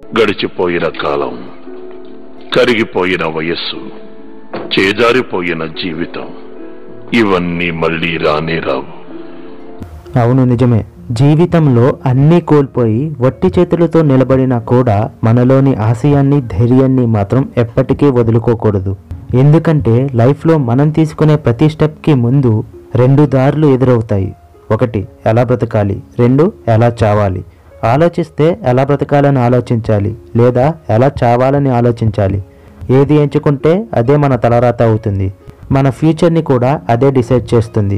గడిచిపోయిన కాలం కరిగిపోయిన వయస్సు చేజారిపోయిన జీవితం ఇవన్నీ మళ్ళీ రానే రావు అవును నిజమే జీవితంలో అన్నీ కోల్పోయి వట్టి చేతులతో నిలబడినా కూడా మనలోని ఆశయాన్ని ధైర్యాన్ని మాత్రం ఎప్పటికీ వదులుకోకూడదు ఎందుకంటే లైఫ్లో మనం తీసుకునే ప్రతి స్టెప్కి ముందు రెండు దారులు ఎదురవుతాయి ఒకటి ఎలా బ్రతకాలి రెండు ఎలా చావాలి ఆలోచిస్తే ఎలా బ్రతకాలని ఆలోచించాలి లేదా ఎలా చావాలని ఆలోచించాలి ఏది ఎంచుకుంటే అదే మన తలరాత అవుతుంది మన ఫ్యూచర్ని కూడా అదే డిసైడ్ చేస్తుంది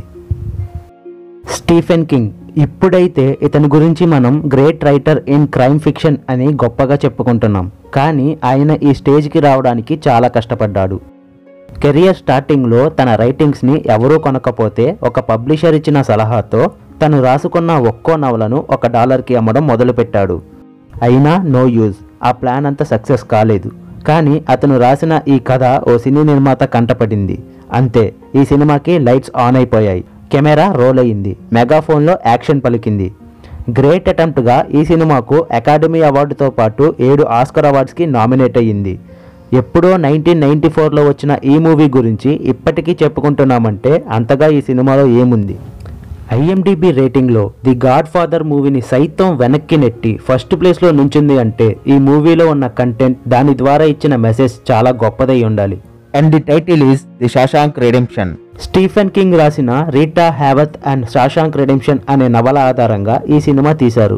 స్టీఫెన్ కింగ్ ఇప్పుడైతే ఇతని గురించి మనం great writer in crime fiction అని గొప్పగా చెప్పుకుంటున్నాం కానీ ఆయన ఈ స్టేజ్కి రావడానికి చాలా కష్టపడ్డాడు కెరియర్ స్టార్టింగ్లో తన రైటింగ్స్ని ఎవరూ కొనకపోతే ఒక పబ్లిషర్ ఇచ్చిన సలహాతో తను రాసుకున్న ఒక్కో నవలను ఒక డాలర్కి అమ్మడం మొదలుపెట్టాడు అయినా నో యూజ్ ఆ ప్లాన్ అంతా సక్సెస్ కాలేదు కానీ అతను రాసిన ఈ కథ ఓ సినీ నిర్మాత కంటపడింది అంతే ఈ సినిమాకి లైట్స్ ఆన్ అయిపోయాయి కెమెరా రోల్ అయ్యింది మెగాఫోన్లో యాక్షన్ పలికింది గ్రేట్ అటెంప్ట్గా ఈ సినిమాకు అకాడమీ అవార్డుతో పాటు ఏడు ఆస్కర్ అవార్డ్స్కి నామినేట్ అయ్యింది ఎప్పుడో నైన్టీన్ నైన్టీ ఫోర్లో వచ్చిన ఈ మూవీ గురించి ఇప్పటికీ చెప్పుకుంటున్నామంటే అంతగా ఈ సినిమాలో ఏముంది ఐఎండిబి రేటింగ్లో ది గాడ్ ఫాదర్ మూవీని సైతం వెనక్కి నెట్టి ఫస్ట్ ప్లేస్లో నుంచింది అంటే ఈ మూవీలో ఉన్న కంటెంట్ దాని ద్వారా ఇచ్చిన మెసేజ్ చాలా గొప్పదై ఉండాలి And the title is The Shashank Redemption. Stephen King రాసిన Rita Hayworth and Shawshank Redemption అనే నవల ఆధారంగా ఈ సినిమా తీశారు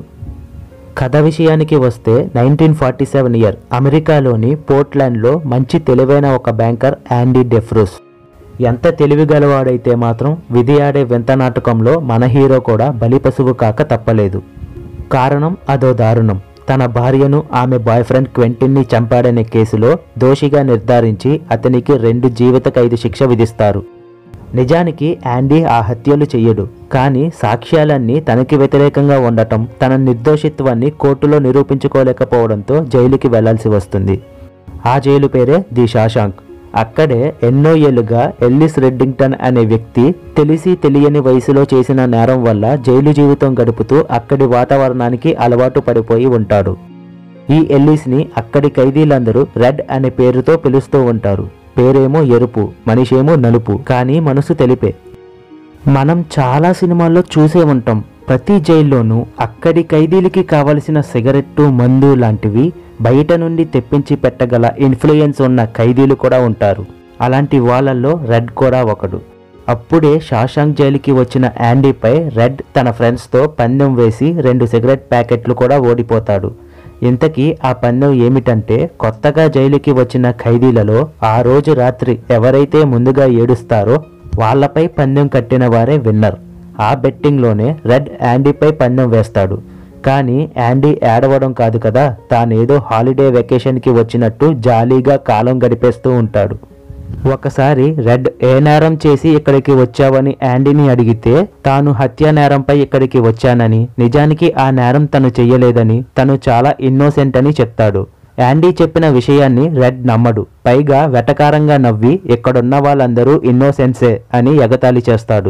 కథ విషయానికి వస్తే నైన్టీన్ ఫార్టీ సెవెన్ ఇయర్ అమెరికాలోని పోర్ట్లాండ్లో మంచి తెలివైన ఒక బ్యాంకర్ యాండీ డెఫ్రూస్ ఎంత తెలివి గలవాడైతే మాత్రం విధి ఆడే వింత నాటకంలో మన హీరో కూడా బలిపశువు కాక తప్పలేదు కారణం అదో దారుణం తన భార్యను ఆమె బాయ్ ఫ్రెండ్ క్వెంటిన్ని చంపాడనే కేసులో దోషిగా నిర్ధారించి అతనికి రెండు జీవిత ఖైదు శిక్ష విధిస్తారు నిజానికి యాండీ ఆ హత్యలు చెయ్యడు కానీ సాక్ష్యాలన్నీ తనకి వ్యతిరేకంగా ఉండటం తన నిర్దోషిత్వాన్ని కోర్టులో నిరూపించుకోలేకపోవడంతో జైలుకి వెళ్లాల్సి వస్తుంది ఆ జైలు పేరే ది షాషాంక్ అక్కడే ఎన్నో ఏళ్లుగా ఎల్లిస్ రెడ్డింగ్టన్ అనే వ్యక్తి తెలిసి తెలియని వయసులో చేసిన నేరం వల్ల జైలు జీవితం గడుపుతూ అక్కడి వాతావరణానికి అలవాటు పడిపోయి ఉంటాడు ఈ ఎల్లిస్ని అక్కడి ఖైదీలందరూ రెడ్ అనే పేరుతో పిలుస్తూ ఉంటారు పేరేమో ఎరుపు మనిషేమో నలుపు కానీ మనసు తెలిపే మనం చాలా సినిమాల్లో చూసే ఉంటాం ప్రతి జైల్లోనూ అక్కడి ఖైదీలకి కావలసిన సిగరెట్టు మందు లాంటివి బయట నుండి తెప్పించి పెట్టగల ఇన్ఫ్లుయెన్స్ ఉన్న ఖైదీలు కూడా ఉంటారు అలాంటి వాళ్ళల్లో రెడ్ కూడా ఒకడు అప్పుడే షాషాంక్ జైలుకి వచ్చిన యాండీపై రెడ్ తన ఫ్రెండ్స్తో పందెం వేసి రెండు సిగరెట్ ప్యాకెట్లు కూడా ఓడిపోతాడు ఇంతకీ ఆ పందెం ఏమిటంటే కొత్తగా జైలుకి వచ్చిన ఖైదీలలో ఆ రోజు రాత్రి ఎవరైతే ముందుగా ఏడుస్తారో వాళ్ళపై పందెం కట్టిన వారే విన్నర్ ఆ బెట్టింగ్లోనే రెడ్ యాండీపై పందెం వేస్తాడు కానీ యాండీ ఏడవడం కాదు కదా తానేదో హాలిడే వెకేషన్కి వచ్చినట్టు జాలీగా కాలం గడిపేస్తూ ఉంటాడు ఒకసారి రెడ్ ఏ నేరం చేసి ఇక్కడికి వచ్చావని యాండీని అడిగితే తాను హత్యా నేరంపై ఇక్కడికి వచ్చానని నిజానికి ఆ నేరం తను చెయ్యలేదని తను చాలా ఇన్నోసెంట్ అని చెప్తాడు యాండీ చెప్పిన విషయాన్ని రెడ్ నమ్మడు పైగా వెటకారంగా నవ్వి ఇక్కడున్న వాళ్ళందరూ ఇన్నోసెన్సే అని ఎగతాళి చేస్తాడు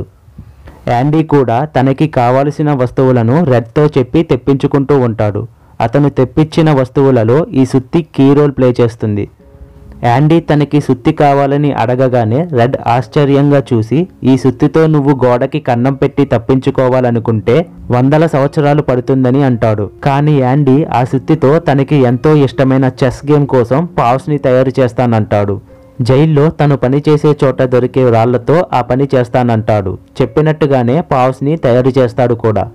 యాండీ కూడా తనకి కావలసిన వస్తువులను రెడ్తో చెప్పి తెప్పించుకుంటూ ఉంటాడు అతను తెప్పించిన వస్తువులలో ఈ సుత్తి కీ రోల్ ప్లే చేస్తుంది యాండీ తనకి సుత్తి కావాలని అడగగానే రెడ్ ఆశ్చర్యంగా చూసి ఈ సుత్తితో నువ్వు గోడకి కన్నం పెట్టి తప్పించుకోవాలనుకుంటే వందల సంవత్సరాలు పడుతుందని అంటాడు కానీ యాండీ ఆ సుత్తితో తనకి ఎంతో ఇష్టమైన చెస్ గేమ్ కోసం పావ్స్ని తయారు చేస్తానంటాడు జైల్లో తను పనిచేసే చోట దొరికే రాళ్లతో ఆ పని చేస్తానంటాడు చెప్పినట్టుగానే పావ్స్ని తయారు చేస్తాడు కూడా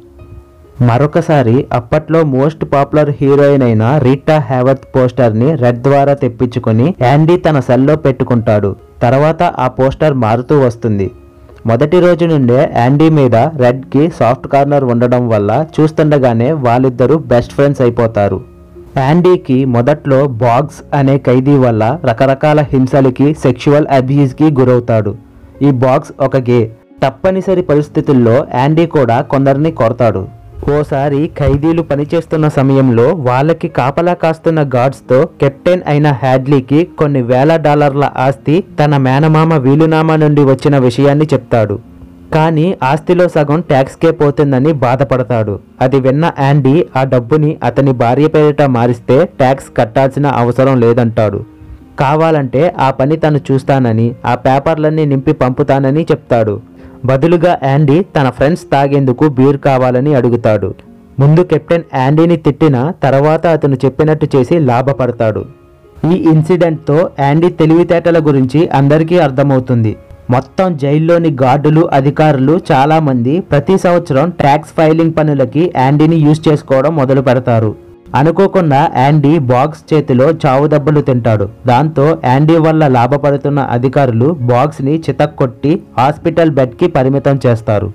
మరొకసారి అప్పట్లో మోస్ట్ పాపులర్ హీరోయిన్ అయిన రీటా హ్యావర్త్ పోస్టర్ని రెడ్ ద్వారా తెప్పించుకొని యాండీ తన సెల్లో పెట్టుకుంటాడు తర్వాత ఆ పోస్టర్ మారుతూ వస్తుంది మొదటి రోజు నుండే యాండీ మీద రెడ్కి సాఫ్ట్ కార్నర్ ఉండడం వల్ల చూస్తుండగానే వాళ్ళిద్దరూ బెస్ట్ ఫ్రెండ్స్ అయిపోతారు యాండీకి మొదట్లో బాగ్స్ అనే ఖైదీ వల్ల రకరకాల హింసలకి సెక్షువల్ అబ్యూస్కి గురవుతాడు ఈ బాగ్స్ ఒక గే తప్పనిసరి పరిస్థితుల్లో యాండీ కూడా కొందరిని కొడతాడు ఓసారి ఖైదీలు పనిచేస్తున్న సమయంలో వాళ్ళకి కాపలా కాస్తున్న గార్డ్స్తో కెప్టెన్ అయిన హ్యాడ్లీకి కొన్ని వేల డాలర్ల ఆస్తి తన మేనమామ వీలునామా నుండి వచ్చిన విషయాన్ని చెప్తాడు కానీ ఆస్తిలో సగం ట్యాక్స్కే పోతుందని బాధపడతాడు అది విన్న యాండీ ఆ డబ్బుని అతని భార్య పేరిట మారిస్తే ట్యాక్స్ కట్టాల్సిన అవసరం లేదంటాడు కావాలంటే ఆ పని తను చూస్తానని ఆ పేపర్లన్నీ నింపి పంపుతానని చెప్తాడు బదులుగా యాండీ తన ఫ్రెండ్స్ తాగేందుకు బీర్ కావాలని అడుగుతాడు ముందు కెప్టెన్ యాండీని తిట్టిన తర్వాత అతను చెప్పినట్టు చేసి లాభపడతాడు ఈ ఇన్సిడెంట్తో యాండీ తెలివితేటల గురించి అందరికీ అర్థమవుతుంది మొత్తం జైల్లోని గార్డులు అధికారులు చాలా మంది ప్రతి సంవత్సరం ట్యాక్స్ ఫైలింగ్ పనులకి యాండీని యూజ్ చేసుకోవడం మొదలు పెడతారు అనుకోకుండా యాండీ బాక్స్ చేతిలో చావు దెబ్బలు తింటాడు దాంతో యాండీ వల్ల లాభపడుతున్న అధికారులు బాక్స్ని చితక్కొట్టి హాస్పిటల్ బెడ్కి పరిమితం చేస్తారు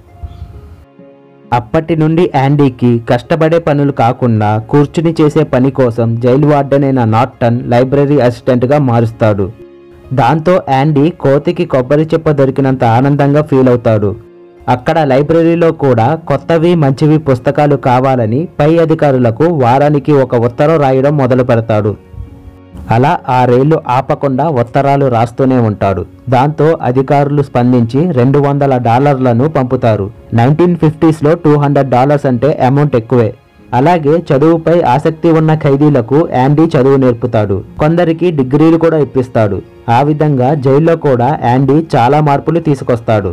అప్పటి నుండి యాండీకి కష్టపడే పనులు కాకుండా కూర్చుని చేసే పని కోసం జైలు వార్డెన్ అయిన నార్టన్ లైబ్రరీ అసిస్టెంట్గా మారుస్తాడు దాంతో యాండీ కోతికి కొబ్బరి చెప్ప దొరికినంత ఆనందంగా ఫీల్ అవుతాడు అక్కడ లైబ్రరీలో కూడా కొత్తవి మంచివి పుస్తకాలు కావాలని పై అధికారులకు వారానికి ఒక ఉత్తరం రాయడం మొదలు పెడతాడు అలా ఆరేళ్లు ఆపకుండా ఉత్తరాలు రాస్తూనే ఉంటాడు దాంతో అధికారులు స్పందించి రెండు వందల డాలర్లను పంపుతారు నైన్టీన్ ఫిఫ్టీస్లో టూ హండ్రెడ్ డాలర్స్ అంటే అమౌంట్ ఎక్కువే అలాగే చదువుపై ఆసక్తి ఉన్న ఖైదీలకు యాండీ చదువు నేర్పుతాడు కొందరికి డిగ్రీలు కూడా ఇప్పిస్తాడు ఆ విధంగా జైల్లో కూడా యాండీ చాలా మార్పులు తీసుకొస్తాడు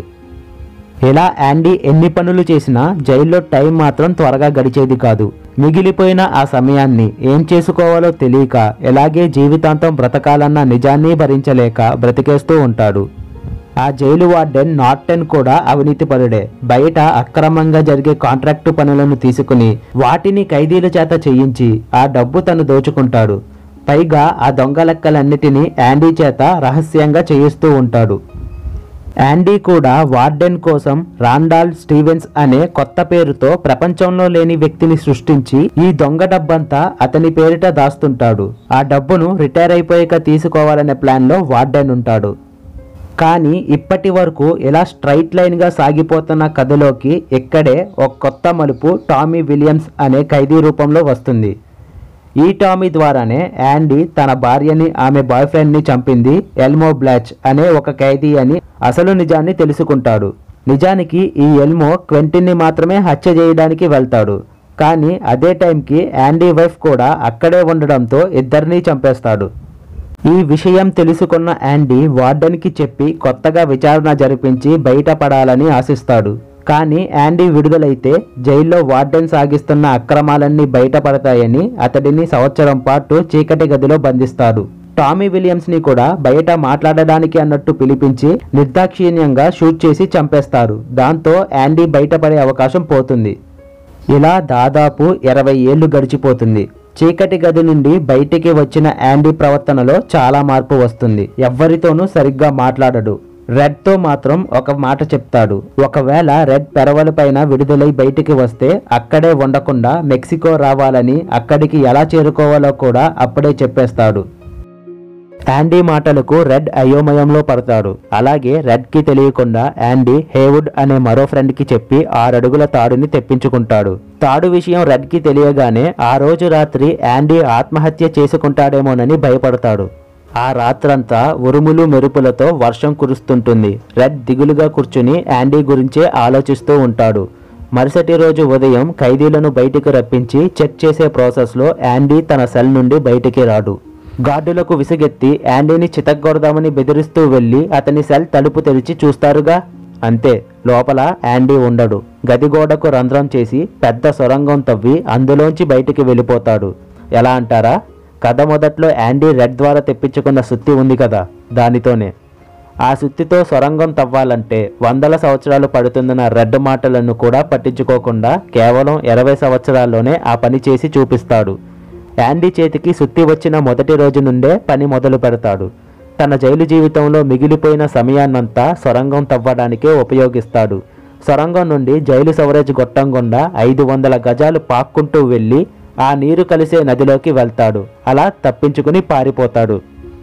ఇలా యాండీ ఎన్ని పనులు చేసినా జైల్లో టైం మాత్రం త్వరగా గడిచేది కాదు మిగిలిపోయిన ఆ సమయాన్ని ఏం చేసుకోవాలో తెలియక ఎలాగే జీవితాంతం బ్రతకాలన్న నిజాన్ని భరించలేక బ్రతికేస్తూ ఉంటాడు ఆ జైలు వార్డెన్ నార్టెన్ కూడా అవినీతిపరుడే బయట అక్రమంగా జరిగే కాంట్రాక్టు పనులను తీసుకుని వాటిని ఖైదీల చేత చేయించి ఆ డబ్బు తను దోచుకుంటాడు పైగా ఆ దొంగ లెక్కలన్నిటినీ యాండీ చేత రహస్యంగా చేయిస్తూ ఉంటాడు యాండీ కూడా వార్డెన్ కోసం రాండాల్ స్టీవెన్స్ అనే కొత్త పేరుతో ప్రపంచంలో లేని వ్యక్తిని సృష్టించి ఈ దొంగ డబ్బంతా అతని పేరిట దాస్తుంటాడు ఆ డబ్బును రిటైర్ అయిపోయాక తీసుకోవాలనే ప్లాన్లో వార్డెన్ ఉంటాడు కానీ ఇప్పటి వరకు ఇలా స్ట్రైట్ లైన్గా సాగిపోతున్న కథలోకి ఇక్కడే ఒక కొత్త మలుపు టామీ విలియమ్స్ అనే ఖైదీ రూపంలో వస్తుంది ఈ టామీ ద్వారానే యాండీ తన భార్యని ఆమె బాయ్ ఫ్రెండ్ని చంపింది ఎల్మో బ్లాచ్ అనే ఒక ఖైదీ అని అసలు నిజాన్ని తెలుసుకుంటాడు నిజానికి ఈ ఎల్మో క్వెంటిన్ని మాత్రమే హత్య చేయడానికి వెళ్తాడు కానీ అదే టైంకి యాండీ వైఫ్ కూడా అక్కడే ఉండడంతో ఇద్దరినీ చంపేస్తాడు ఈ విషయం తెలుసుకున్న యాండీ వార్డెన్కి చెప్పి కొత్తగా విచారణ జరిపించి బయటపడాలని ఆశిస్తాడు కానీ యాండీ విడుదలైతే జైల్లో వార్డెన్ సాగిస్తున్న అక్రమాలన్నీ బయటపడతాయని అతడిని సంవత్సరం పాటు చీకటి గదిలో బంధిస్తాడు టామీ విలియమ్స్ ని కూడా బయట మాట్లాడడానికి అన్నట్టు పిలిపించి నిర్దాక్షిణ్యంగా షూట్ చేసి చంపేస్తారు దాంతో యాండీ బయటపడే అవకాశం పోతుంది ఇలా దాదాపు ఇరవై ఏళ్లు గడిచిపోతుంది చీకటి గది నుండి బయటికి వచ్చిన యాండీ ప్రవర్తనలో చాలా మార్పు వస్తుంది ఎవ్వరితోనూ సరిగ్గా మాట్లాడడు రెడ్ తో మాత్రం ఒక మాట చెప్తాడు ఒకవేళ రెడ్ పెరవల పైన విడుదలై బయటికి వస్తే అక్కడే ఉండకుండా మెక్సికో రావాలని అక్కడికి ఎలా చేరుకోవాలో కూడా అప్పుడే చెప్పేస్తాడు యాండీ మాటలకు రెడ్ అయోమయంలో పడతాడు అలాగే రెడ్ కి తెలియకుండా యాండీ హేవుడ్ అనే మరో ఫ్రెండ్ కి చెప్పి ఆరడుగుల తాడుని తెప్పించుకుంటాడు తాడు విషయం రెడ్ కి తెలియగానే ఆ రోజు రాత్రి యాండీ ఆత్మహత్య చేసుకుంటాడేమోనని భయపడతాడు ఆ రాత్రంతా ఉరుములు మెరుపులతో వర్షం కురుస్తుంటుంది రెడ్ దిగులుగా కూర్చుని యాండీ గురించే ఆలోచిస్తూ ఉంటాడు మరుసటి రోజు ఉదయం ఖైదీలను బయటికి రప్పించి చెక్ చేసే ప్రాసెస్లో యాండీ తన సెల్ నుండి బయటికి రాడు గార్డులకు విసుగెత్తి యాండీని చితగ్గొడదామని బెదిరిస్తూ వెళ్ళి అతని సెల్ తలుపు తెరిచి చూస్తారుగా అంతే లోపల యాండీ ఉండడు గది గోడకు రంధ్రం చేసి పెద్ద సొరంగం తవ్వి అందులోంచి బయటికి వెళ్ళిపోతాడు ఎలా అంటారా కథ మొదట్లో యాండీ రెడ్ ద్వారా తెప్పించుకున్న సుత్తి ఉంది కదా దానితోనే ఆ సుత్తితో సొరంగం తవ్వాలంటే వందల సంవత్సరాలు పడుతుందన్న రెడ్ మాటలను కూడా పట్టించుకోకుండా కేవలం ఇరవై సంవత్సరాల్లోనే ఆ పని చేసి చూపిస్తాడు యాండీ చేతికి సుత్తి వచ్చిన మొదటి రోజు నుండే పని మొదలు పెడతాడు తన జైలు జీవితంలో మిగిలిపోయిన సమయాన్నంతా సొరంగం తవ్వడానికే ఉపయోగిస్తాడు సొరంగం నుండి జైలు సవరేజ్ గొట్టం గుండా ఐదు వందల గజాలు పాక్కుంటూ వెళ్ళి ఆ నీరు కలిసే నదిలోకి వెళ్తాడు అలా తప్పించుకుని పారిపోతాడు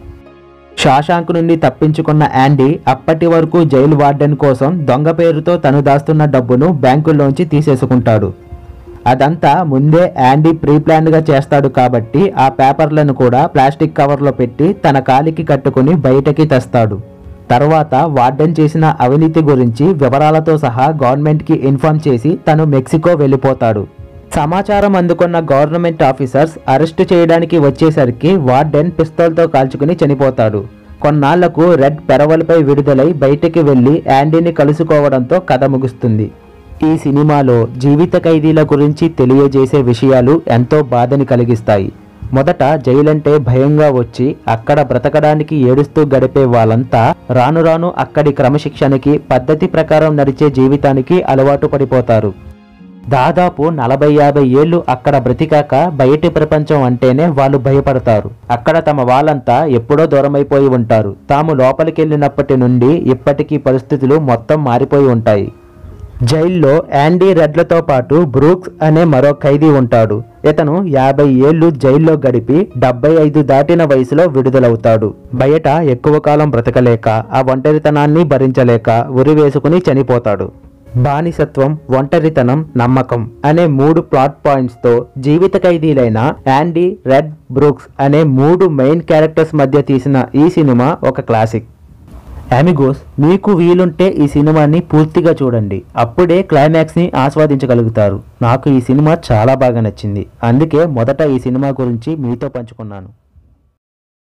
షాషాంక్ నుండి తప్పించుకున్న యాండీ అప్పటి వరకు జైలు వార్డెన్ కోసం దొంగ పేరుతో తను దాస్తున్న డబ్బును బ్యాంకుల్లోంచి తీసేసుకుంటాడు అదంతా ముందే యాండీ ప్రీ గా చేస్తాడు కాబట్టి ఆ పేపర్లను కూడా ప్లాస్టిక్ కవర్లో పెట్టి తన కాలికి కట్టుకుని బయటకి తెస్తాడు తర్వాత వార్డెన్ చేసిన అవినీతి గురించి వివరాలతో సహా గవర్నమెంట్కి ఇన్ఫార్మ్ చేసి తను మెక్సికో వెళ్ళిపోతాడు సమాచారం అందుకున్న గవర్నమెంట్ ఆఫీసర్స్ అరెస్టు చేయడానికి వచ్చేసరికి వార్డెన్ పిస్తోల్తో కాల్చుకుని చనిపోతాడు కొన్నాళ్లకు రెడ్ పెరవలపై విడుదలై బయటికి వెళ్లి యాండీని కలుసుకోవడంతో కథ ముగుస్తుంది ఈ సినిమాలో జీవిత ఖైదీల గురించి తెలియజేసే విషయాలు ఎంతో బాధని కలిగిస్తాయి మొదట జైలంటే భయంగా వచ్చి అక్కడ బ్రతకడానికి ఏడుస్తూ గడిపే వాళ్ళంతా రాను రాను అక్కడి క్రమశిక్షణకి పద్ధతి ప్రకారం నడిచే జీవితానికి అలవాటు పడిపోతారు దాదాపు నలభై యాభై ఏళ్ళు అక్కడ బ్రతికాక బయటి ప్రపంచం అంటేనే వాళ్ళు భయపడతారు అక్కడ తమ వాళ్ళంతా ఎప్పుడో దూరమైపోయి ఉంటారు తాము లోపలికెళ్ళినప్పటి నుండి ఇప్పటికీ పరిస్థితులు మొత్తం మారిపోయి ఉంటాయి జైల్లో యాండీ రెడ్లతో పాటు బ్రూక్స్ అనే మరో ఖైదీ ఉంటాడు ఇతను యాభై ఏళ్లు జైల్లో గడిపి డెబ్బై ఐదు దాటిన వయసులో విడుదలవుతాడు బయట ఎక్కువ కాలం బ్రతకలేక ఆ ఒంటరితనాన్ని భరించలేక ఉరి వేసుకుని చనిపోతాడు బానిసత్వం ఒంటరితనం నమ్మకం అనే మూడు ప్లాట్ పాయింట్స్ తో జీవిత ఖైదీలైన యాండీ రెడ్ బ్రూక్స్ అనే మూడు మెయిన్ క్యారెక్టర్స్ మధ్య తీసిన ఈ సినిమా ఒక క్లాసిక్ అమిగోస్ మీకు వీలుంటే ఈ సినిమాని పూర్తిగా చూడండి అప్పుడే క్లైమాక్స్ని ఆస్వాదించగలుగుతారు నాకు ఈ సినిమా చాలా బాగా నచ్చింది అందుకే మొదట ఈ సినిమా గురించి మీతో పంచుకున్నాను